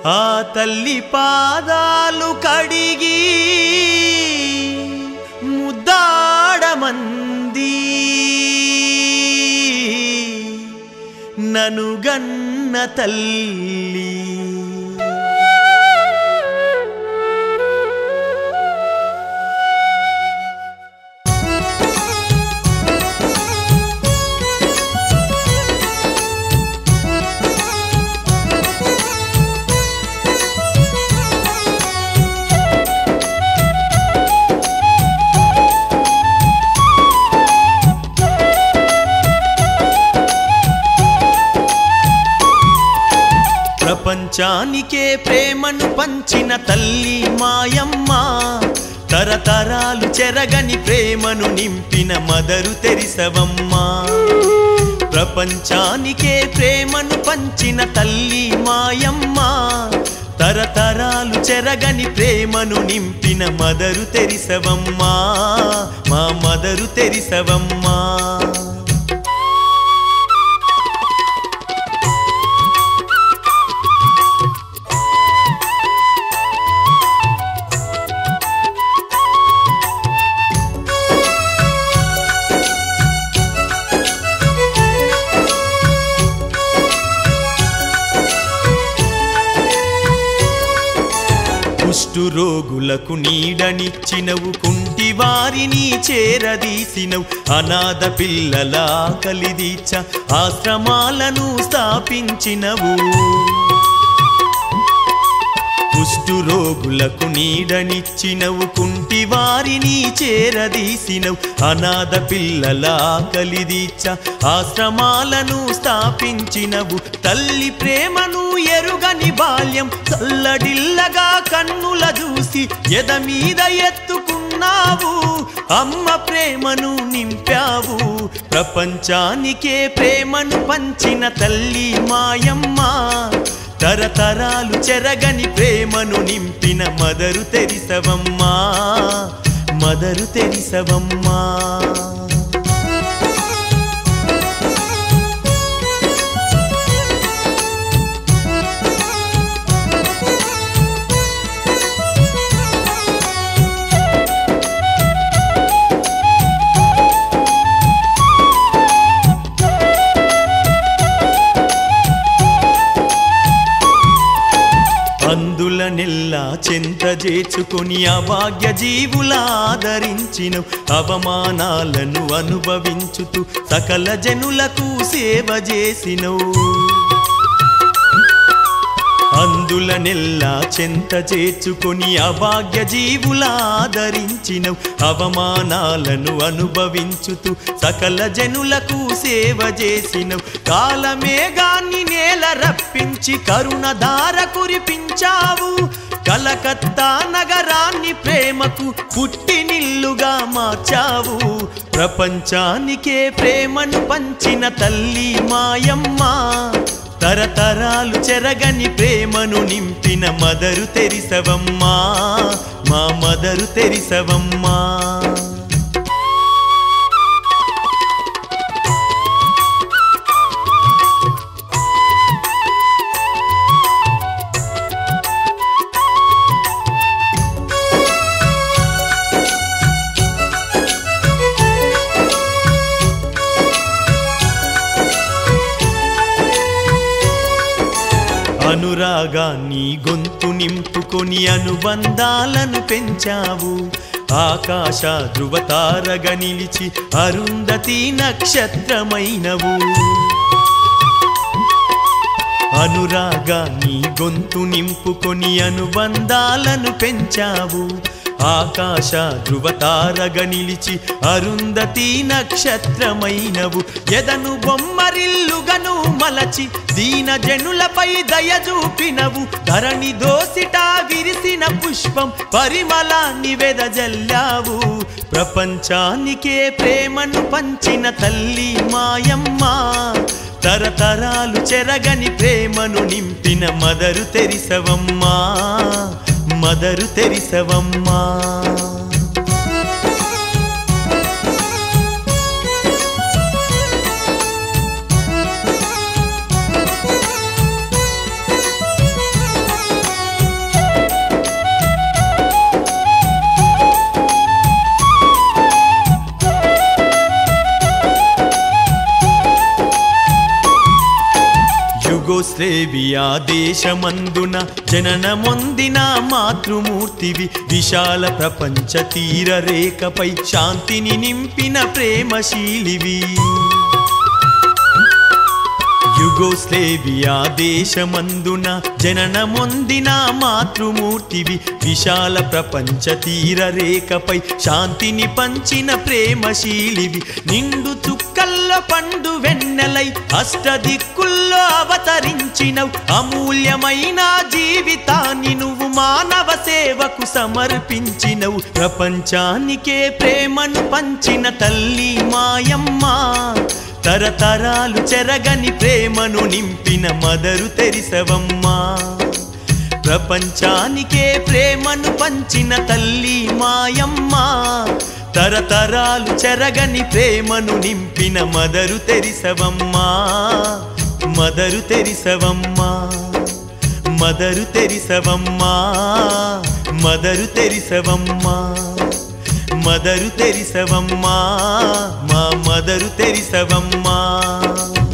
ఆ తల్లి పాదాలు కడిగి ముద్దాడమంది ననుగన్న తల్లి ప్రపంచానికే ప్రేమను పంచిన తల్లి మాయమ్మ తరతరాలు చెరగని ప్రేమను నింపిన మదరు తెరిసవమ్మ ప్రపంచానికే ప్రేమను పంచిన తల్లి మాయమ్మ తరతరాలు చెరగని ప్రేమను నింపిన మదరు తెరిసవమ్మ మా మదరు తెరిసవమ్మా కుష్టు రోగులకు నీడనిచ్చినవు కుంటి వారిని చేరదీసినవు అనాథ పిల్లల కలిదీచ ఆశ్రమాలను స్థాపించినవు కుష్టు రోగులకు నీడనిచ్చినవు కుంటి వారిని చేరదీసినవు అనాథ పిల్లల కలిదీచ ఆశ్రమాలను స్థాపించినవు తల్లి ప్రేమను ఎరుగని బాల్యం చల్లడిల్లగా కన్నుల చూసి ఎద మీద ఎత్తుకున్నావు అమ్మ ప్రేమను నింపావు ప్రపంచానికే ప్రేమను పంచిన తల్లి మాయమ్మ తరతరాలు చెరగని ప్రేమను నింపిన మదరు తెరిసవమ్మా మదరు తెరిసవమ్మా అందుల నెల్లా చెంత చేచుకొని అభాగ్య జీవులాదరించిన అవమానాలను అనుభవించుతూ సకల జనులకు సేవ చేసినవు అందుల నెల్లా చెంత చేర్చుకొని అభాగ్య జీవులాదరించినవు అవమానాలను అనుభవించుతూ సకల జనులకు సేవ చేసినవు కాలమేఘాన్ని నేల రప్పించి కరుణధార కురిపించావు కలకత్తా నగరాన్ని ప్రేమకు పుట్టినిల్లుగా మార్చావు ప్రపంచానికే ప్రేమను పంచిన తల్లి మాయమ్మ తరతరాలు చెరగని ప్రేమను నింపిన మదరు తెరిసవమ్మా మా మదరు తెరిసవమ్మా అనురాగాన్ని గొంతు నింపుకొని అనుబంధాలను పెంచావు ఆకాశ ధృవతారగా నిలిచి అరుంధతి నక్షత్రమైనవు అనురాగాన్ని గొంతు నింపుకొని అనుబంధాలను పెంచావు ఆకాశ ధృవతారగా నిలిచి అరుంధతి నక్షత్రమైనవు ఎదను బొమ్మరిల్లుగను మలచి దీన జనులపై దయ చూపినవు ధరణి దోసిట విరిసిన పుష్పం పరిమళాన్ని వెదజల్లావు ప్రపంచానికే ప్రేమను పంచిన తల్లి మాయమ్మ తరతరాలు చెరగని ప్రేమను నింపిన మదరు తెరిసవమ్మా మదరు తెరిసవమ్మా యుగోస్లేవియా దేశమందున జననమొందిన మాతృమూర్తివి విశాల ప్రపంచ తీర రేఖపై శాంతిని నింపిన ప్రేమశీలివి యుగోస్లేవియా దేశమందున జననమొందిన మాతృమూర్తివి విశాల ప్రపంచ తీర రేఖపై శాంతిని పంచిన ప్రేమశీలివి నిండు చుక్కల్లో పండు వెన్నెలై అష్టదిక్కుల్లో అవతరించినవు అమూల్యమైన జీవితాన్ని నువ్వు మానవ సేవకు సమర్పించినవు ప్రపంచానికే ప్రేమను పంచిన తల్లి మాయమ్మ తరతరాలు చెరగని ప్రేమను నింపిన మదరు తెరిసవమ్మా ప్రపంచానికే ప్రేమను పంచిన తల్లి మాయమ్మ తరతరాలు చెరగని ప్రేమను నింపిన మదరు తెరిసవమ్మా మదరు తెరిసవమ్మా మదరు తెరిసవమ్మా మదరు తెరిసవమ్మా మదరు తెరిసవమ్మా మా మదరు తెరిసవమ్మా